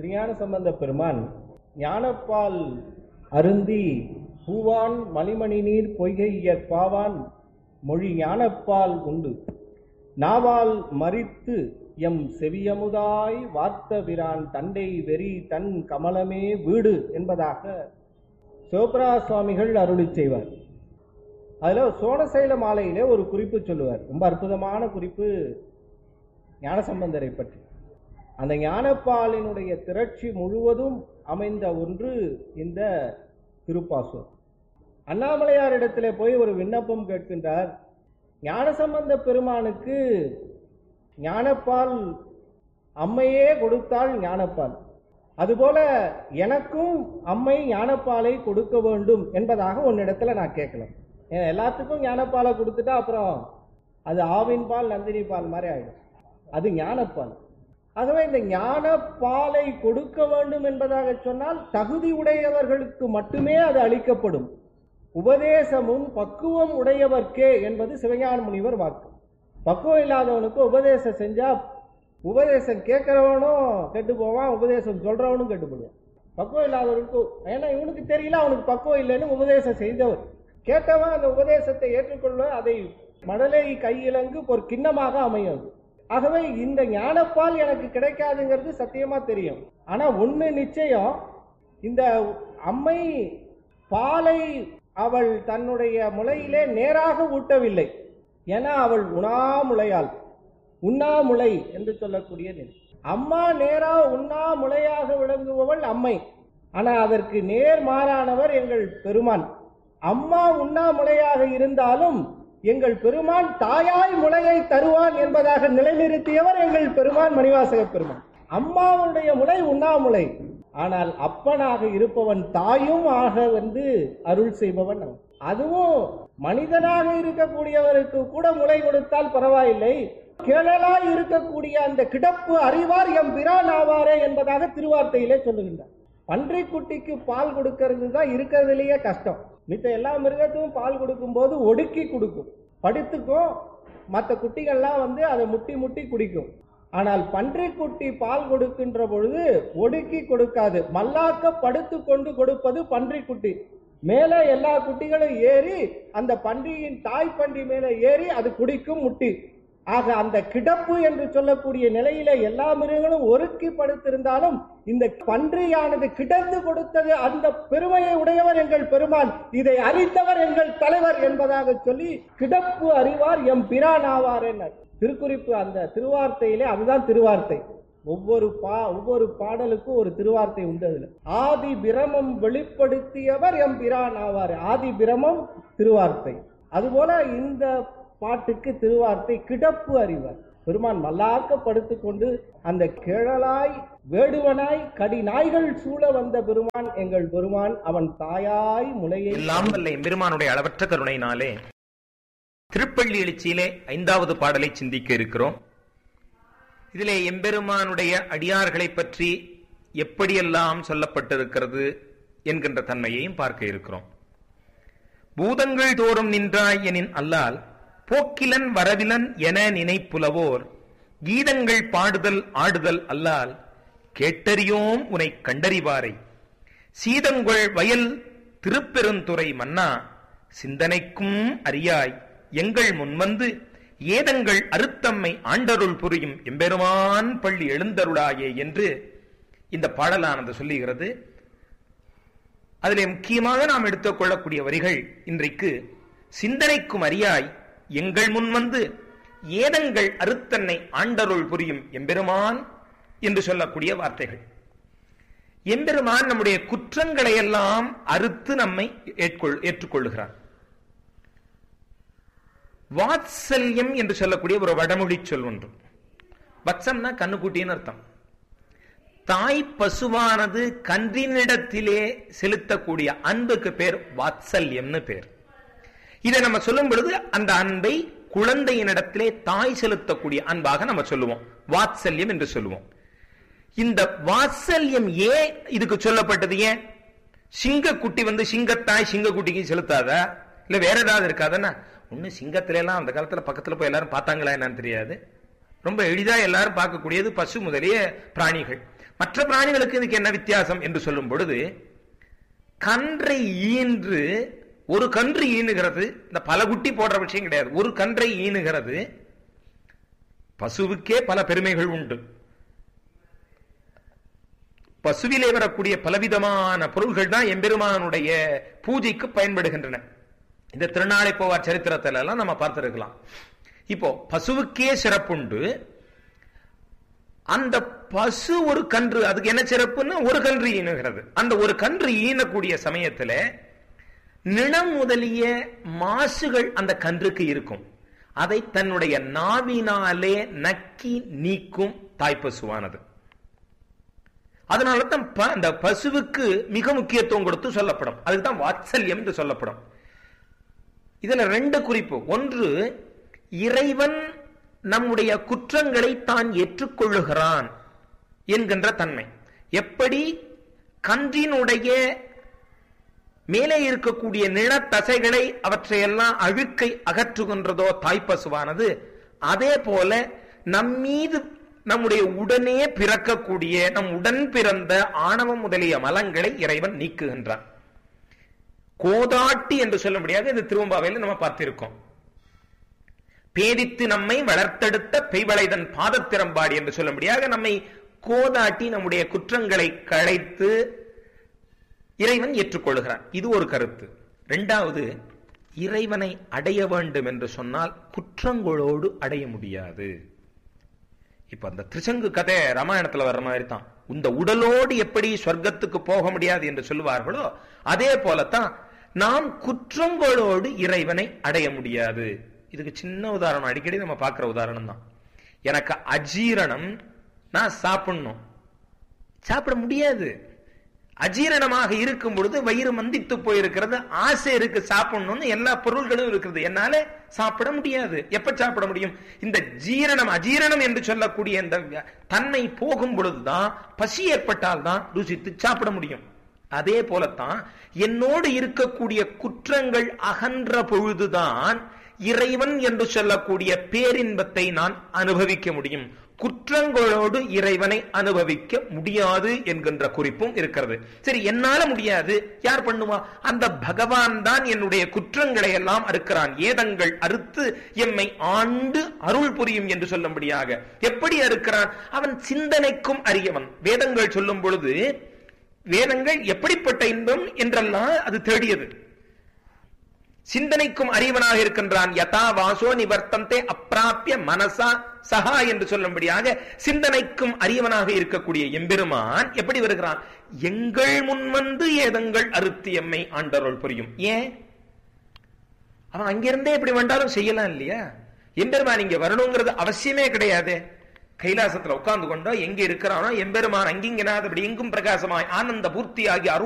திருஞான சம்பந்த பெருமான் ஞானப்பால் அருந்தி பூவான் மணிமணி நீர் பொய்கை பாவான் மொழி ஞானப்பால் உண்டு நாவால் மறித்து எம் செவியமுதாய் வார்த்த பிரான் தண்டை வெறி தன் கமலமே வீடு என்பதாக சிவபுரா சுவாமிகள் அருளி செய்வார் அதுல சோழசைல மாலையிலே ஒரு குறிப்பு சொல்லுவார் ரொம்ப அற்புதமான குறிப்பு ஞானசம்பந்தரை பற்றி அந்த ஞானப்பாலினுடைய திரட்சி முழுவதும் அமைந்த ஒன்று இந்த திருப்பாசூர் அண்ணாமலையாரிடத்திலே போய் ஒரு விண்ணப்பம் கேட்கின்றார் ஞானசம்பந்த பெருமானுக்கு ஞானப்பால் அம்மையே கொடுத்தால் ஞானப்பால் அதுபோல எனக்கும் அம்மை ஞானப்பாலை கொடுக்க வேண்டும் என்பதாக உன்னிடத்துல நான் கேட்கலாம் ஏன்னா எல்லாத்துக்கும் ஞானப்பாலை கொடுத்துட்டா அப்புறம் அது ஆவின் பால் நந்தினி பால் மாதிரி ஆயிடும் அது ஞானப்பால் ஆகவே இந்த ஞானப்பாலை கொடுக்க வேண்டும் என்பதாக சொன்னால் தகுதி உடையவர்களுக்கு மட்டுமே அது அளிக்கப்படும் உபதேசமும் பக்குவம் உடையவர்க்கே என்பது சிவஞான முனிவர் வாக்கு பக்குவம் இல்லாதவனுக்கு உபதேசம் செஞ்சா உபதேசம் கேட்கிறவனும் கெட்டு போவான் உபதேசம் சொல்றவனும் கெட்டு போடுவான் பக்குவம் இல்லாதவனுக்கு ஏன்னா இவனுக்கு தெரியல அவனுக்கு பக்குவம் இல்லைன்னு உபதேசம் செய்தவர் கேட்டவன் அந்த உபதேசத்தை ஏற்றுக்கொள்ள அதை மடலை கையிலங்கு ஒரு கிண்ணமாக அமையும் அது. ஆகவே இந்த ஞானப்பால் எனக்கு கிடைக்காதுங்கிறது சத்தியமா தெரியும் ஆனா ஒண்ணு நிச்சயம் இந்த அம்மை பாலை அவள் தன்னுடைய முளையிலே நேராக ஊட்டவில்லை ஏன்னா அவள் உணாமுளையாள் உண்ணாமுலை என்று சொல்லக்கூடிய நிலை அம்மா நேரா உண்ணாமுலையாக விளங்குபவள் அம்மை ஆனா அதற்கு நேர்மாறானவர் எங்கள் பெருமான் அம்மா உண்ணாமுலையாக இருந்தாலும் எங்கள் பெருமான் தாயாய் முளையை தருவான் என்பதாக நிலைநிறுத்தியவர் எங்கள் பெருமான் மணிவாசக பெருமான் அம்மாவுடைய முளை உண்ணாமுலை ஆனால் அப்பனாக இருப்பவன் தாயும் ஆக வந்து அருள் செய்பவன் அவன். அதுவும் மனிதனாக இருக்கக்கூடியவருக்கு கூட முளை கொடுத்தால் பரவாயில்லை கேளலாய் இருக்கக்கூடிய அந்த கிடப்பு அறிவார் எம் பிரான் ஆவாரே என்பதாக திருவார்த்தையிலே சொல்லுகின்றார் பன்றிக்குட்டிக்கு பால் கொடுக்கிறது தான் இருக்கிறதுலயே கஷ்டம் மித்த எல்லா மிருகத்துக்கும் பால் கொடுக்கும்போது ஒடுக்கி கொடுக்கும் படுத்துக்கும் மற்ற குட்டிகள்லாம் வந்து அதை முட்டி முட்டி குடிக்கும் ஆனால் பன்றிக்குட்டி பால் கொடுக்கின்ற பொழுது ஒடுக்கி கொடுக்காது மல்லாக்க படுத்து கொண்டு கொடுப்பது பன்றிக்குட்டி மேலே எல்லா குட்டிகளும் ஏறி அந்த பன்றியின் தாய் பன்றி மேலே ஏறி அது குடிக்கும் முட்டி ஆக அந்த கிடப்பு என்று சொல்லக்கூடிய நிலையில எல்லா மிருகங்களும் ஒருக்கி படுத்திருந்தாலும் இந்த பன்றியானது கிடந்து கொடுத்தது அந்த பெருமையை உடையவர் எங்கள் பெருமான் இதை அறிந்தவர் எங்கள் தலைவர் என்பதாக சொல்லி கிடப்பு அறிவார் எம் பிரான் ஆவார் என்ன திருக்குறிப்பு அந்த திருவார்த்தையிலே அதுதான் திருவார்த்தை ஒவ்வொரு பா ஒவ்வொரு பாடலுக்கும் ஒரு திருவார்த்தை உண்டு அதுல ஆதி பிரமம் வெளிப்படுத்தியவர் எம் பிரான் ஆவார் ஆதி பிரமம் திருவார்த்தை அதுபோல இந்த பாட்டுக்கு திருவார்த்தை கிடப்பு அறிவார் பெருமான் மல்லாக்க படுத்துக் கொண்டு அந்த கிழலாய் வேடுவனாய் கடி நாய்கள் சூழ வந்த பெருமான் எங்கள் பெருமான் அவன் தாயாய் முளையை எல்லாம் வல்ல எம்பெருமானுடைய அளவற்ற கருணையினாலே திருப்பள்ளி எழுச்சியிலே ஐந்தாவது பாடலை சிந்திக்க இருக்கிறோம் இதிலே எம்பெருமானுடைய அடியார்களை பற்றி எப்படியெல்லாம் சொல்லப்பட்டிருக்கிறது என்கின்ற தன்மையையும் பார்க்க இருக்கிறோம் பூதங்கள் தோறும் நின்றாய் எனின் அல்லால் போக்கிலன் வரவிலன் என நினைப்புலவோர் கீதங்கள் பாடுதல் ஆடுதல் அல்லால் கேட்டறியோம் உனை கண்டறிவாரை சீதங்கொள் வயல் திருப்பெருந்துறை மன்னா சிந்தனைக்கும் அறியாய் எங்கள் முன்வந்து ஏதங்கள் அறுத்தம்மை ஆண்டருள் புரியும் எம்பெருமான் பள்ளி எழுந்தருளாயே என்று இந்த பாடலானது சொல்லுகிறது அதிலே முக்கியமாக நாம் எடுத்துக்கொள்ளக்கூடிய வரிகள் இன்றைக்கு சிந்தனைக்கும் அறியாய் எங்கள் முன் வந்து ஏதங்கள் அறுத்தன்னை ஆண்டருள் புரியும் எம்பெருமான் என்று சொல்லக்கூடிய வார்த்தைகள் எம்பெருமான் நம்முடைய குற்றங்களை எல்லாம் அறுத்து நம்மை ஏற்கொள் ஏற்றுக்கொள்ளுகிறார் வாத்சல்யம் என்று சொல்லக்கூடிய ஒரு வடமொழி சொல் ஒன்று வத்சம்னா கண்ணுக்குட்டின்னு அர்த்தம் தாய் பசுவானது கன்றினிடத்திலே செலுத்தக்கூடிய அன்புக்கு பேர் வாத்சல்யம்னு பேர் இதை நம்ம சொல்லும் பொழுது அந்த அன்பை குழந்தையினிடத்திலே தாய் செலுத்தக்கூடிய அன்பாக நம்ம சொல்லுவோம் வாத்சல்யம் என்று சொல்லுவோம் இந்த வாத்சல்யம் ஏன் இதுக்கு சொல்லப்பட்டது ஏன் சிங்க குட்டி வந்து சிங்கத்தாய் சிங்க குட்டிக்கு செலுத்தாதா இல்ல வேற ஏதாவது இருக்காதுன்னா ஒண்ணு சிங்கத்துல எல்லாம் அந்த காலத்துல பக்கத்துல போய் எல்லாரும் பார்த்தாங்களா என்னன்னு தெரியாது ரொம்ப எளிதா எல்லாரும் பார்க்கக்கூடியது பசு முதலிய பிராணிகள் மற்ற பிராணிகளுக்கு இதுக்கு என்ன வித்தியாசம் என்று சொல்லும் பொழுது கன்றை ஈன்று ஒரு கன்று ஈனுகிறது இந்த பல குட்டி போடுற விஷயம் கிடையாது ஒரு கன்றை ஈனுகிறது பசுவுக்கே பல பெருமைகள் உண்டு பசுவிலே வரக்கூடிய பலவிதமான பொருள்கள் தான் எம்பெருமானுடைய பூஜைக்கு பயன்படுகின்றன இந்த திருநாளை போவார் சரித்திரத்துல எல்லாம் நம்ம பார்த்திருக்கலாம் இப்போ பசுவுக்கே சிறப்புண்டு அந்த பசு ஒரு கன்று அதுக்கு என்ன சிறப்புன்னு ஒரு கன்று ஈனுகிறது அந்த ஒரு கன்று ஈனக்கூடிய சமயத்துல நிலம் முதலிய மாசுகள் அந்த கன்றுக்கு இருக்கும் அதை தன்னுடைய நாவினாலே நக்கி நீக்கும் தாய்ப்பசுவானது அதனால தான் ப- அந்த பசுவுக்கு மிக முக்கியத்துவம் கொடுத்து சொல்லப்படும் அதுக்கு தான் வாத்சல்யம் என்று சொல்லப்படும் இதுல ரெண்டு குறிப்பு ஒன்று இறைவன் நம்முடைய குற்றங்களை தான் ஏற்றுக்கொள்ளுகிறான் என்கின்ற தன்மை எப்படி கன்றினுடைய மேலே இருக்கக்கூடிய நிலத்தசைகளை அவற்றையெல்லாம் அழுக்கை அகற்றுகின்றதோ தாய்ப்பசுவானது அதே போல நம்மீது நம்முடைய உடனே பிறக்கக்கூடிய நம் உடன் பிறந்த ஆணவம் முதலிய மலங்களை இறைவன் நீக்குகின்றான் கோதாட்டி என்று சொல்ல முடியாது இந்த திருவம்பாவையில் நம்ம பார்த்திருக்கோம் பேதித்து நம்மை வளர்த்தெடுத்த பெய்வளைதன் பாதத்திறம்பாடி என்று சொல்ல முடியாது நம்மை கோதாட்டி நம்முடைய குற்றங்களை களைத்து இறைவன் ஏற்றுக்கொள்கிறான் இது ஒரு கருத்து இரண்டாவது இறைவனை அடைய வேண்டும் என்று சொன்னால் குற்றங்களோடு அடைய முடியாது இப்ப அந்த திருச்சங்கு கதை ராமாயணத்துல வர்ற மாதிரி தான் இந்த உடலோடு எப்படி சொர்க்கத்துக்கு போக முடியாது என்று சொல்லுவார்களோ அதே போலத்தான் நாம் குற்றங்களோடு இறைவனை அடைய முடியாது இதுக்கு சின்ன உதாரணம் அடிக்கடி நம்ம பார்க்கிற உதாரணம் தான் எனக்கு அஜீரணம் நான் சாப்பிடணும் சாப்பிட முடியாது அஜீரணமாக இருக்கும் பொழுது வயிறு மந்தித்து போயிருக்கிறது ஆசை இருக்கு சாப்பிடணும்னு எல்லா பொருள்களும் இருக்கிறது என்னால சாப்பிட முடியாது எப்ப சாப்பிட முடியும் இந்த ஜீரணம் அஜீரணம் என்று சொல்லக்கூடிய இந்த தன்மை போகும் பொழுதுதான் பசி ஏற்பட்டால் தான் ருசித்து சாப்பிட முடியும் அதே போலத்தான் என்னோடு இருக்கக்கூடிய குற்றங்கள் அகன்ற பொழுதுதான் இறைவன் என்று சொல்லக்கூடிய பேரின்பத்தை நான் அனுபவிக்க முடியும் குற்றங்களோடு இறைவனை அனுபவிக்க முடியாது என்கின்ற குறிப்பும் இருக்கிறது சரி என்னால முடியாது யார் பண்ணுவா அந்த பகவான் தான் என்னுடைய குற்றங்களை எல்லாம் அறுக்கிறான் ஏதங்கள் அறுத்து எம்மை ஆண்டு அருள் புரியும் என்று சொல்லும்படியாக எப்படி அறுக்கிறான் அவன் சிந்தனைக்கும் அறியவன் வேதங்கள் சொல்லும் பொழுது வேதங்கள் எப்படிப்பட்ட இன்பம் என்றெல்லாம் அது தேடியது சிந்தனைக்கும் அறிவனாக இருக்கின்றான் யதா வாசோ நிவர்த்தந்தே அப்பிராப்பிய மனசா சஹா என்று சொல்லும்படியாக சிந்தனைக்கும் அறிவனாக இருக்கக்கூடிய எம்பெருமான் எப்படி வருகிறான் எங்கள் முன் வந்து ஏதங்கள் அறுத்து எம்மை ஆண்டருள் புரியும் ஏன் அவன் அங்கிருந்தே எப்படி வந்தாலும் செய்யலாம் இல்லையா எம்பெருமான் இங்க வரணுங்கிறது அவசியமே கிடையாது கைலாசத்துல உட்கார்ந்து கொண்டோ எங்க இருக்கிறானோ எம்பெருமான் அங்கிங்கனாதபடி எங்கும் பிரகாசமாய் ஆனந்த பூர்த்தியாகி அருள்